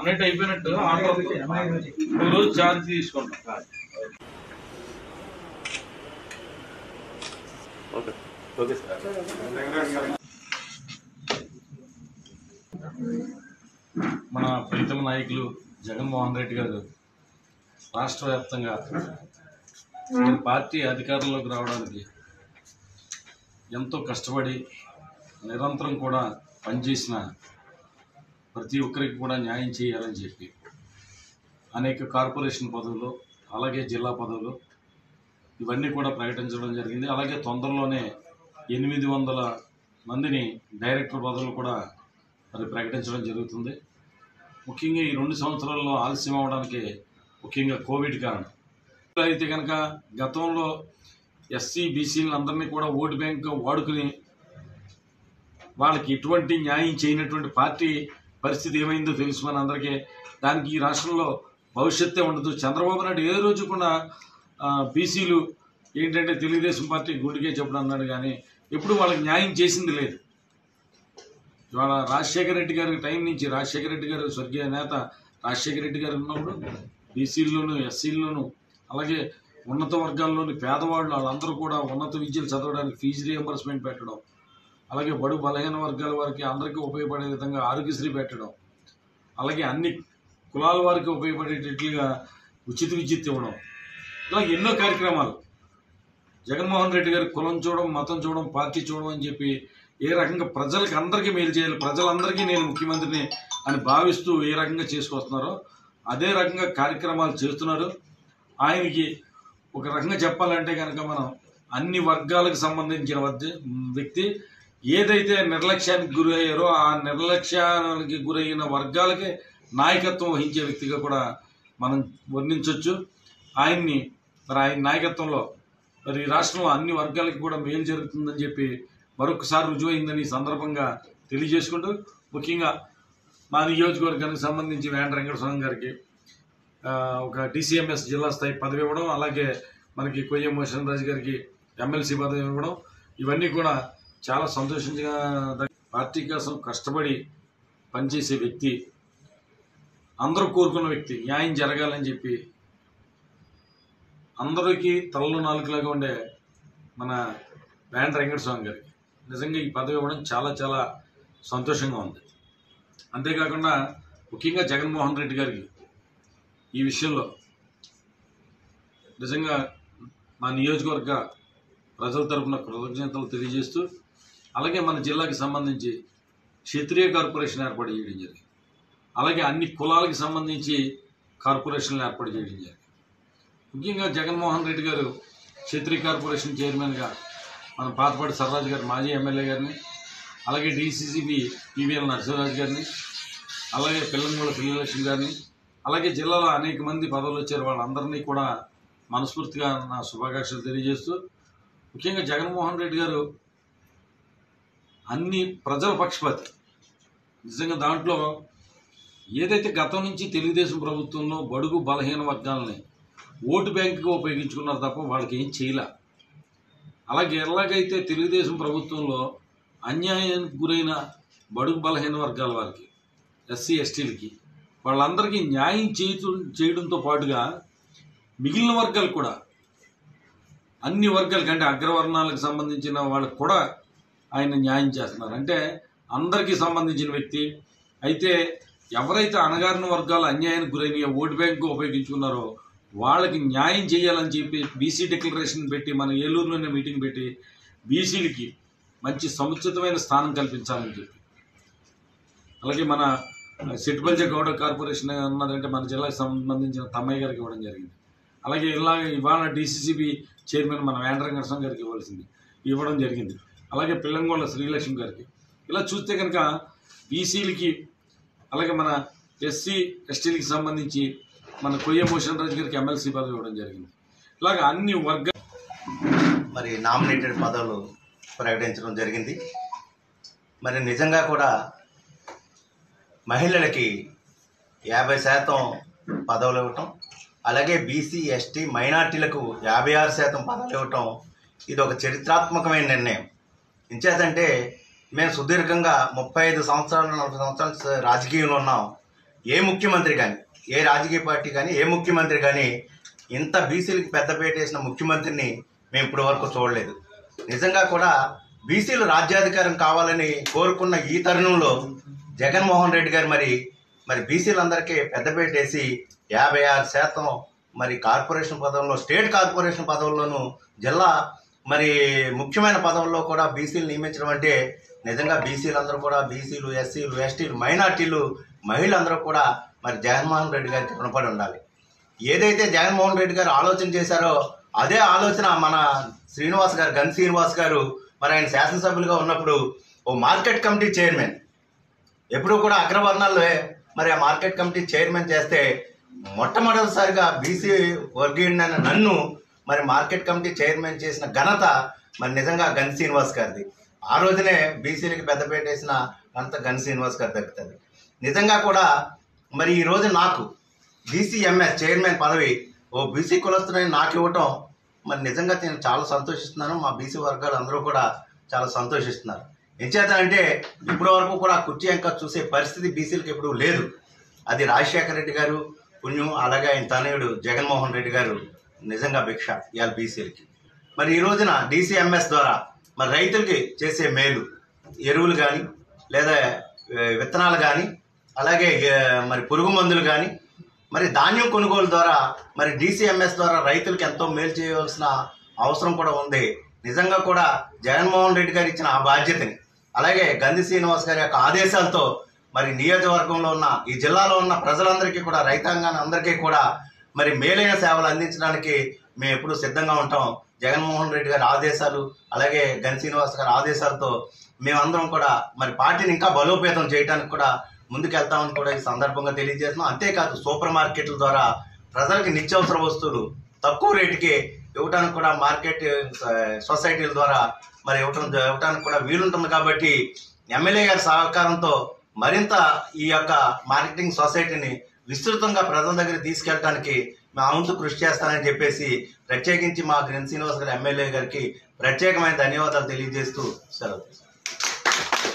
nominate అయిపోయినట్టు order ఒక రోజు ఛార్జ్ తీసుకుంటాం మన ప్రీతమ నాయకులు జగన్మోహన్ రెడ్డి గారు రాష్ట్ర వ్యాప్తంగా ఈ పార్టీ అధికారంలోకి రావడానికి ఎంతో కష్టపడి నిరంతరం కూడా పనిచేసిన ప్రతి ఒక్కరికి కూడా న్యాయం చేయాలని చెప్పి అనేక కార్పొరేషన్ పదవులు అలాగే జిల్లా పదవులు ఇవన్నీ కూడా ప్రకటించడం జరిగింది అలాగే తొందరలోనే ఎనిమిది వందల మందిని డైరెక్టర్ పదవులు కూడా మరి ప్రకటించడం జరుగుతుంది ముఖ్యంగా ఈ రెండు సంవత్సరాల్లో ఆలస్యం అవడానికి ముఖ్యంగా కోవిడ్ కారణం అయితే కనుక గతంలో ఎస్సీ బీసీలను అందరినీ కూడా ఓటు బ్యాంక్ వాడుకుని వాళ్ళకి ఎటువంటి న్యాయం చేయనటువంటి పార్టీ పరిస్థితి ఏమైందో తెలుసు మన అందరికీ దానికి ఈ రాష్ట్రంలో భవిష్యత్తే ఉండదు చంద్రబాబు నాయుడు ఏ రోజు కూడా ఆ, బీసీలు ఏంటంటే తెలుగుదేశం పార్టీ గుడికే చెప్పడం అన్నాడు కానీ ఎప్పుడు వాళ్ళకి న్యాయం చేసింది లేదు ఇవాళ రాజశేఖర రెడ్డి గారి టైం నుంచి రాజశేఖర రెడ్డి గారు స్వర్గీయ నేత రాజశేఖర రెడ్డి గారు ఉన్నప్పుడు బీసీల్లోను ఎస్సీల్లోను అలాగే ఉన్నత వర్గాల్లోని పేదవాళ్ళు వాళ్ళందరూ కూడా ఉన్నత విద్యలు చదవడానికి ఫీజు రియంబర్స్మెంట్ పెట్టడం అలాగే బడు బలహీన వర్గాల వారికి అందరికీ ఉపయోగపడే విధంగా ఆరోగ్యశ్రీ పెట్టడం అలాగే అన్ని కులాల వారికి ఉపయోగపడేటట్లుగా ఉచిత విద్యుత్ ఇవ్వడం ఇలా ఎన్నో కార్యక్రమాలు జగన్మోహన్ రెడ్డి గారి కులం చూడడం మతం చూడడం పార్టీ చూడడం అని చెప్పి ఏ రకంగా ప్రజలకు అందరికీ మేలు చేయాలి ప్రజలందరికీ నేను ముఖ్యమంత్రిని అని భావిస్తూ ఏ రకంగా చేసుకొస్తున్నారో అదే రకంగా కార్యక్రమాలు చేస్తున్నారు ఆయనకి ఒక రకంగా చెప్పాలంటే కనుక మనం అన్ని వర్గాలకు సంబంధించిన వద్ద- వ్యక్తి ఏదైతే నిర్లక్ష్యానికి గురి అయ్యారో ఆ నిర్లక్ష్యానికి గురైన వర్గాలకే నాయకత్వం వహించే వ్యక్తిగా కూడా మనం వర్ణించవచ్చు ఆయన్ని మరి ఆయన నాయకత్వంలో మరి ఈ రాష్ట్రంలో అన్ని వర్గాలకి కూడా మేలు జరుగుతుందని చెప్పి మరొకసారి రుజువైందని ఈ సందర్భంగా తెలియజేసుకుంటూ ముఖ్యంగా మా నియోజకవర్గానికి సంబంధించి వేండ వెంకటస్వామి గారికి ఆ, ఒక డిసిఎంఎస్ జిల్లా స్థాయి పదవి ఇవ్వడం అలాగే మనకి కొయ్య మోషన్ రాజు గారికి ఎమ్మెల్సీ పదవి ఇవ్వడం ఇవన్నీ కూడా చాలా సంతోషంగా పార్టీ కోసం కష్టపడి పనిచేసే వ్యక్తి అందరూ కోరుకున్న వ్యక్తి న్యాయం జరగాలని చెప్పి అందరికీ తలలో నాలుగులాగా ఉండే మన బ్యాండ్ వెంకటస్వామి గారికి నిజంగా ఈ పదవి ఇవ్వడం చాలా చాలా సంతోషంగా ఉంది అంతేకాకుండా ముఖ్యంగా జగన్మోహన్ రెడ్డి గారికి ఈ విషయంలో నిజంగా మా నియోజకవర్గ ప్రజల తరపున కృతజ్ఞతలు తెలియజేస్తూ అలాగే మన జిల్లాకి సంబంధించి క్షత్రియ కార్పొరేషన్ ఏర్పాటు చేయడం జరిగింది అలాగే అన్ని కులాలకు సంబంధించి కార్పొరేషన్లు ఏర్పాటు చేయడం జరిగింది ముఖ్యంగా జగన్మోహన్ రెడ్డి గారు క్షత్రియ కార్పొరేషన్ చైర్మన్గా మన పాతపాటి సర్రాజు గారు మాజీ ఎమ్మెల్యే గారిని అలాగే డీసీసీబీ పివిఎల్ నరసింహరాజు గారిని అలాగే పిల్లంగూడ పిల్లలక్ష్మి గారిని అలాగే జిల్లాలో అనేక మంది పదవులు వచ్చారు వాళ్ళందరినీ కూడా మనస్ఫూర్తిగా నా శుభాకాంక్షలు తెలియజేస్తూ ముఖ్యంగా జగన్మోహన్ రెడ్డి గారు అన్ని ప్రజల పక్షపాతి నిజంగా దాంట్లో ఏదైతే గతం నుంచి తెలుగుదేశం ప్రభుత్వంలో బడుగు బలహీన వర్గాలని ఓటు బ్యాంకుగా ఉపయోగించుకున్నారు తప్ప వాళ్ళకి ఏం చేయలే అలాగే ఎలాగైతే తెలుగుదేశం ప్రభుత్వంలో అన్యాయానికి గురైన బడుగు బలహీన వర్గాల వారికి ఎస్సీ ఎస్టీలకి వాళ్ళందరికీ న్యాయం చేయు చేయడంతో పాటుగా మిగిలిన వర్గాలు కూడా అన్ని వర్గాలకి అంటే అగ్రవర్ణాలకు సంబంధించిన వాళ్ళకి కూడా ఆయన న్యాయం చేస్తున్నారు అంటే అందరికీ సంబంధించిన వ్యక్తి అయితే ఎవరైతే అణగారిన వర్గాలు అన్యాయానికి గురైన ఓటు బ్యాంకు ఉపయోగించుకున్నారో వాళ్ళకి న్యాయం చేయాలని చెప్పి బీసీ డిక్లరేషన్ పెట్టి మన ఏలూరులోనే మీటింగ్ పెట్టి బీసీలకి మంచి సముచితమైన స్థానం కల్పించాలని చెప్పి అలాగే మన సిట్బల్జ గౌడ కార్పొరేషన్ ఉన్నదంటే మన జిల్లాకు సంబంధించిన తమ్మయ్య గారికి ఇవ్వడం జరిగింది అలాగే ఇలాగ ఇవాళ డీసీసీబీ చైర్మన్ మన వేండ్రంగరసం గారికి ఇవ్వాల్సింది ఇవ్వడం జరిగింది అలాగే పిల్లంగోళ్ళ శ్రీలక్ష్మి గారికి ఇలా చూస్తే కనుక బీసీలకి అలాగే మన ఎస్సీ ఎస్టీలకి సంబంధించి మన కొయ్య భూషణ్ రాజు గారికి ఎమ్మెల్సీ పదవి ఇవ్వడం జరిగింది ఇలాగ అన్ని వర్గ మరి నామినేటెడ్ పదవులు ప్రకటించడం జరిగింది మరి నిజంగా కూడా మహిళలకి యాభై శాతం పదవులు ఇవ్వటం అలాగే బీసీ ఎస్టీ మైనార్టీలకు యాభై ఆరు శాతం పదవులు ఇవ్వటం ఇది ఒక చరిత్రాత్మకమైన నిర్ణయం ఇంచేతంటే మేము సుదీర్ఘంగా ముప్పై ఐదు సంవత్సరాలు నలభై సంవత్సరాలు స- రాజకీయంలో ఉన్నాం ఏ ముఖ్యమంత్రి కానీ ఏ రాజకీయ పార్టీ కానీ ఏ ముఖ్యమంత్రి కానీ ఇంత బీసీలకు పెద్దపేట వేసిన ముఖ్యమంత్రిని మేము ఇప్పటి వరకు చూడలేదు నిజంగా కూడా బీసీలు రాజ్యాధికారం కావాలని కోరుకున్న ఈ తరుణంలో జగన్మోహన్ రెడ్డి గారు మరి మరి బీసీలందరికీ పెద్దపేట వేసి యాభై ఆరు శాతం మరి కార్పొరేషన్ పదవుల్లో స్టేట్ కార్పొరేషన్ పదవుల్లోనూ జిల్లా మరి ముఖ్యమైన పదవుల్లో కూడా బీసీలు నియమించడం అంటే నిజంగా బీసీలందరూ కూడా బీసీలు ఎస్సీలు ఎస్టీలు మైనార్టీలు మహిళలందరూ కూడా మరి జగన్మోహన్ రెడ్డి గారికి రుణపడి ఉండాలి ఏదైతే జగన్మోహన్ రెడ్డి గారు ఆలోచన చేశారో అదే ఆలోచన మన శ్రీనివాస్ గారు గన్ శ్రీనివాస్ గారు మరి ఆయన శాసనసభ్యులుగా ఉన్నప్పుడు ఓ మార్కెట్ కమిటీ చైర్మన్ ఎప్పుడు కూడా అగ్రవర్ణాల్లో మరి ఆ మార్కెట్ కమిటీ చైర్మన్ చేస్తే మొట్టమొదటిసారిగా బీసీ వర్గీయుడినైన నన్ను మరి మార్కెట్ కమిటీ చైర్మన్ చేసిన ఘనత మరి నిజంగా గన్ శ్రీనివాస్ గారిది ఆ రోజునే బీసీలకి పెద్దపేట వేసిన ఘనత గన్ శ్రీనివాస్ గారు దక్కుతుంది నిజంగా కూడా మరి ఈ రోజు నాకు బీసీఎంఎస్ చైర్మన్ పదవి ఓ బీసీ కులస్తులని నాకు ఇవ్వటం మరి నిజంగా నేను చాలా సంతోషిస్తున్నాను మా బీసీ వర్గాలు అందరూ కూడా చాలా సంతోషిస్తున్నారు ఎంచేతనంటే ఇప్పటి వరకు కూడా కుర్చీ ఇంకా చూసే పరిస్థితి బీసీలకు ఎప్పుడు లేదు అది రాజశేఖర రెడ్డి గారు పుణ్యం అలాగే ఆయన తనయుడు జగన్మోహన్ రెడ్డి గారు నిజంగా భిక్ష ఇవాళ బీసీలకి మరి ఈ రోజున డీసీఎంఎస్ ద్వారా మరి రైతులకి చేసే మేలు ఎరువులు కానీ లేదా ఏ, విత్తనాలు కానీ అలాగే ఏ, మరి పురుగు మందులు కానీ మరి ధాన్యం కొనుగోలు ద్వారా మరి డీసీఎంఎస్ ద్వారా రైతులకు ఎంతో మేలు చేయవలసిన అవసరం కూడా ఉంది నిజంగా కూడా జగన్మోహన్ రెడ్డి గారు ఇచ్చిన ఆ బాధ్యతని అలాగే గంధి శ్రీనివాస్ గారి యొక్క ఆదేశాలతో మరి నియోజకవర్గంలో ఉన్న ఈ జిల్లాలో ఉన్న ప్రజలందరికీ కూడా రైతాంగాన్ని అందరికీ కూడా మరి మేలైన సేవలు అందించడానికి మేము ఎప్పుడు సిద్ధంగా ఉంటాం జగన్మోహన్ రెడ్డి గారి ఆదేశాలు అలాగే గన్ శ్రీనివాస్ గారి ఆదేశాలతో మేమందరం కూడా మరి పార్టీని ఇంకా బలోపేతం చేయడానికి కూడా ముందుకెళ్తామని కూడా ఈ సందర్భంగా తెలియజేస్తున్నాం అంతేకాదు సూపర్ మార్కెట్ల ద్వారా ప్రజలకి నిత్యావసర వస్తువులు తక్కువ రేటుకి ఇవ్వడానికి కూడా మార్కెట్ ఆ, సొసైటీల ద్వారా మరి ఇవ్వటం ఇవ్వడానికి కూడా వీలుంటుంది కాబట్టి ఎమ్మెల్యే గారి సహకారంతో మరింత ఈ యొక్క మార్కెటింగ్ సొసైటీని విస్తృతంగా ప్రజల దగ్గర తీసుకెళ్ళడానికి మా వంతు కృషి చేస్తానని చెప్పేసి ప్రత్యేకించి మా గ్రెన్ శ్రీనివాస్ గారి ఎమ్మెల్యే గారికి ప్రత్యేకమైన ధన్యవాదాలు తెలియజేస్తూ సెలవు